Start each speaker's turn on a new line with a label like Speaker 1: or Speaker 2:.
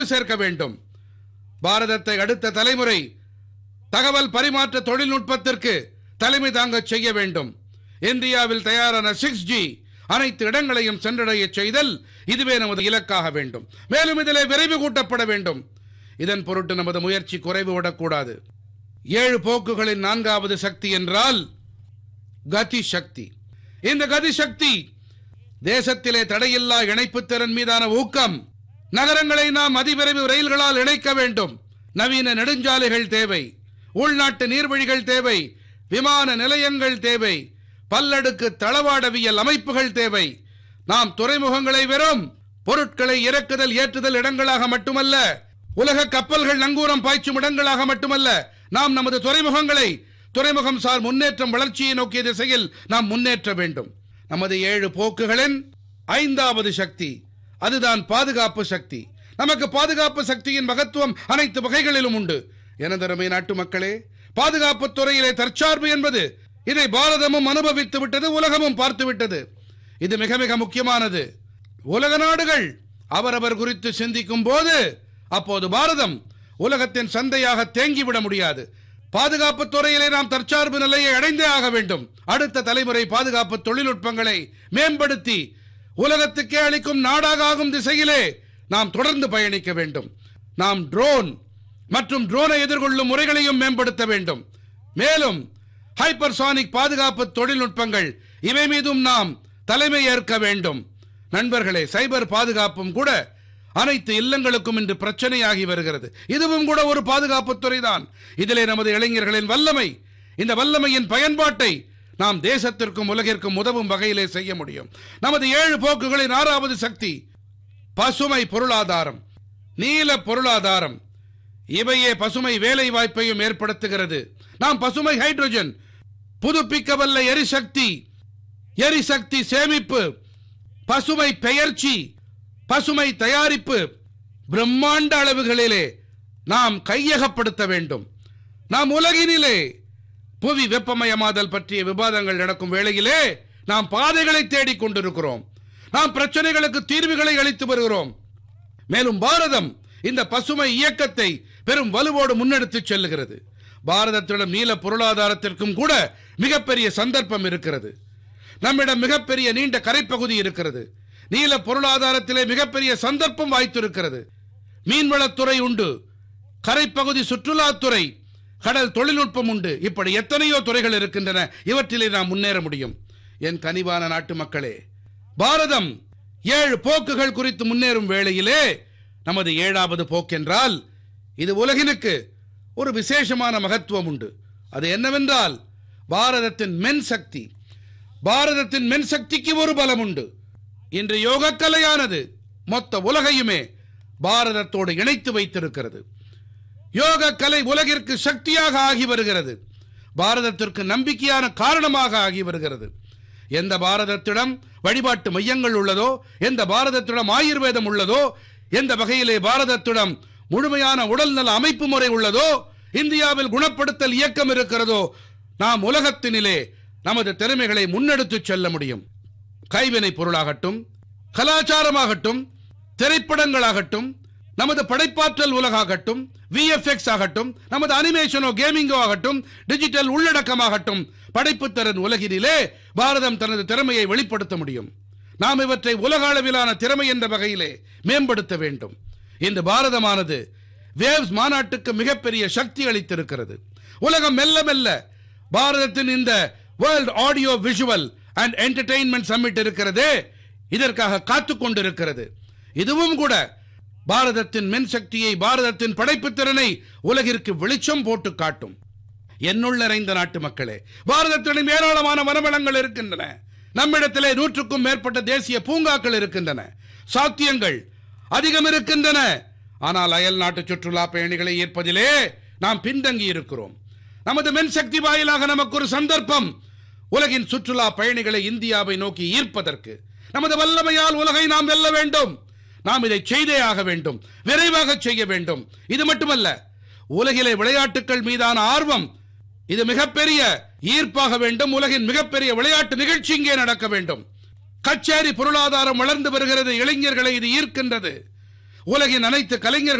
Speaker 1: சேர்க்க வேண்டும் பாரதத்தை அடுத்த தலைமுறை தகவல் பரிமாற்ற தொழில்நுட்பத்திற்கு தலைமை தாங்கச் செய்ய வேண்டும் இந்தியாவில் தயாரான சிக்ஸ் ஜி அனைத்து இடங்களையும் சென்றடைய செய்தல் இதுவே நமது இலக்காக வேண்டும் மேலும் இதிலே விரைவு கூட்டப்பட வேண்டும் இதன் பொருட்டு நமது முயற்சி குறைவு விடக்கூடாது ஏழு போக்குகளின் நான்காவது சக்தி என்றால் கதி சக்தி இந்த கதி சக்தி தேசத்திலே தடையில்லா இணைப்புத் திறன் மீதான ஊக்கம் நகரங்களை நாம் அதிவிரைவு ரயில்களால் இணைக்க வேண்டும் நவீன நெடுஞ்சாலைகள் தேவை உள்நாட்டு நீர்வழிகள் தேவை விமான நிலையங்கள் தேவை பல்லடுக்கு தளவாடவியல் அமைப்புகள் தேவை நாம் துறைமுகங்களை வெறும் பொருட்களை இறக்குதல் ஏற்றுதல் இடங்களாக மட்டுமல்ல உலக கப்பல்கள் நங்கூரம் பாய்ச்சும் இடங்களாக மட்டுமல்ல நாம் நமது துறைமுகங்களை துறைமுகம் சார் முன்னேற்றம் வளர்ச்சியை நோக்கிய திசையில் நாம் முன்னேற்ற வேண்டும் நமது ஏழு போக்குகளின் ஐந்தாவது சக்தி அதுதான் பாதுகாப்பு சக்தி நமக்கு பாதுகாப்பு சக்தியின் மகத்துவம் அனைத்து வகைகளிலும் உண்டு எனதருமை நாட்டு மக்களே பாதுகாப்பு துறையிலே தற்சார்பு என்பது இதை பாரதமும் அனுபவித்து விட்டது உலகமும் பார்த்து விட்டது இது மிக மிக முக்கியமானது உலக நாடுகள் அவரவர் குறித்து சிந்திக்கும் போது அப்போது பாரதம் உலகத்தின் சந்தையாக தேங்கிவிட முடியாது பாதுகாப்பு துறையிலே நாம் தற்சார்பு நிலையை அடைந்தே ஆக வேண்டும் அடுத்த தலைமுறை பாதுகாப்பு தொழில்நுட்பங்களை மேம்படுத்தி உலகத்துக்கே அளிக்கும் நாடாக ஆகும் திசையிலே நாம் தொடர்ந்து பயணிக்க வேண்டும் நாம் ட்ரோன் மற்றும் ட்ரோனை எதிர்கொள்ளும் முறைகளையும் மேம்படுத்த வேண்டும் மேலும் ஹைப்பர்சானிக் பாதுகாப்பு தொழில்நுட்பங்கள் இவை மீதும் நாம் தலைமை ஏற்க வேண்டும் நண்பர்களே சைபர் பாதுகாப்பும் கூட அனைத்து இல்லங்களுக்கும் இன்று பிரச்சனையாகி வருகிறது இதுவும் கூட ஒரு பாதுகாப்பு துறைதான் இதிலே நமது இளைஞர்களின் வல்லமை இந்த வல்லமையின் பயன்பாட்டை நாம் தேசத்திற்கும் உலகிற்கும் உதவும் வகையிலே செய்ய முடியும் நமது ஏழு போக்குகளின் ஆறாவது சக்தி பசுமை பொருளாதாரம் நீல பொருளாதாரம் இவையே பசுமை வேலை வாய்ப்பையும் ஏற்படுத்துகிறது நாம் பசுமை ஹைட்ரஜன் புதுப்பிக்கவல்ல எரிசக்தி எரிசக்தி சேமிப்பு பசுமை பெயர்ச்சி பசுமை தயாரிப்பு பிரம்மாண்ட அளவுகளிலே நாம் கையகப்படுத்த வேண்டும் நாம் உலகினிலே புவி வெப்பமயமாதல் பற்றிய விவாதங்கள் நடக்கும் வேளையிலே நாம் பாதைகளை தேடிக் கொண்டிருக்கிறோம் நாம் பிரச்சனைகளுக்கு தீர்வுகளை அளித்து வருகிறோம் மேலும் பாரதம் இந்த பசுமை இயக்கத்தை பெரும் வலுவோடு முன்னெடுத்துச் செல்லுகிறது பாரதத்திடம் நீல பொருளாதாரத்திற்கும் கூட மிகப்பெரிய சந்தர்ப்பம் இருக்கிறது நம்மிடம் மிகப்பெரிய நீண்ட கரைப்பகுதி இருக்கிறது நீல பொருளாதாரத்திலே மிகப்பெரிய சந்தர்ப்பம் வாய்த்திருக்கிறது மீன்வளத்துறை உண்டு கரைப்பகுதி சுற்றுலாத்துறை கடல் தொழில்நுட்பம் உண்டு இப்படி எத்தனையோ துறைகள் இருக்கின்றன இவற்றிலே நாம் முன்னேற முடியும் என் கனிவான நாட்டு மக்களே பாரதம் ஏழு போக்குகள் குறித்து முன்னேறும் வேளையிலே நமது ஏழாவது போக்கென்றால் இது உலகினுக்கு ஒரு விசேஷமான மகத்துவம் உண்டு அது என்னவென்றால் பாரதத்தின் மென் சக்தி பாரதத்தின் மென் சக்திக்கு ஒரு பலம் உண்டு இன்று யோகக்கலையானது மொத்த உலகையுமே பாரதத்தோடு இணைத்து வைத்திருக்கிறது யோக கலை உலகிற்கு சக்தியாக ஆகி வருகிறது பாரதத்திற்கு நம்பிக்கையான காரணமாக ஆகி வருகிறது எந்த பாரதத்திடம் வழிபாட்டு மையங்கள் உள்ளதோ எந்த பாரதத்திடம் ஆயுர்வேதம் உள்ளதோ எந்த வகையிலே பாரதத்திடம் முழுமையான உடல்நல அமைப்பு முறை உள்ளதோ இந்தியாவில் குணப்படுத்தல் இயக்கம் இருக்கிறதோ நாம் உலகத்தினிலே நமது திறமைகளை முன்னெடுத்துச் செல்ல முடியும் கைவினை பொருளாகட்டும் கலாச்சாரமாகட்டும் திரைப்படங்களாகட்டும் நமது படைப்பாற்றல் உலகாகட்டும் விஎஃப்எக்ஸ் ஆகட்டும் நமது அனிமேஷனோ கேமிங்கோ ஆகட்டும் டிஜிட்டல் உள்ளடக்கமாகட்டும் படைப்புத்திறன் உலகினிலே பாரதம் தனது திறமையை வெளிப்படுத்த முடியும் நாம் இவற்றை உலக அளவிலான திறமை என்ற வகையிலே மேம்படுத்த வேண்டும் இன்று பாரதமானது வேவ்ஸ் மாநாட்டுக்கு மிகப்பெரிய சக்தி அளித்திருக்கிறது உலகம் மெல்ல மெல்ல பாரதத்தின் இந்த world audio visual and entertainment summit இருக்கிறதே இதற்காக காத்துக் கொண்டிருக்கிறது இதுவும் கூட பாரதத்தின் மின்சக்தியை பாரதத்தின் படைப்புத் திறனை உலகிற்கு வெளிச்சம் போட்டு காட்டும் என்னுள் நிறைந்த நாட்டு மக்களே பாரதத்திடம் ஏராளமான வனவளங்கள் இருக்கின்றன நம்மிடத்திலே நூற்றுக்கும் மேற்பட்ட தேசிய பூங்காக்கள் இருக்கின்றன சாத்தியங்கள் அதிகம் இருக்கின்றன ஆனால் அயல் நாட்டு சுற்றுலா பயணிகளை ஈர்ப்பதிலே நாம் பின்தங்கி இருக்கிறோம் நமது மின்சக்தி வாயிலாக நமக்கு ஒரு சந்தர்ப்பம் உலகின் சுற்றுலா பயணிகளை இந்தியாவை நோக்கி ஈர்ப்பதற்கு நமது வல்லமையால் உலகை நாம் வெல்ல வேண்டும் நாம் இதை செய்தே ஆக வேண்டும் விரைவாக செய்ய வேண்டும் இது மட்டுமல்ல உலகிலே விளையாட்டுகள் மீதான ஆர்வம் இது மிகப்பெரிய ஈர்ப்பாக வேண்டும் உலகின் மிகப்பெரிய விளையாட்டு நிகழ்ச்சி இங்கே நடக்க வேண்டும் கச்சேரி பொருளாதாரம் வளர்ந்து வருகிறது இளைஞர்களை இது ஈர்க்கின்றது உலகின் அனைத்து கலைஞர்கள்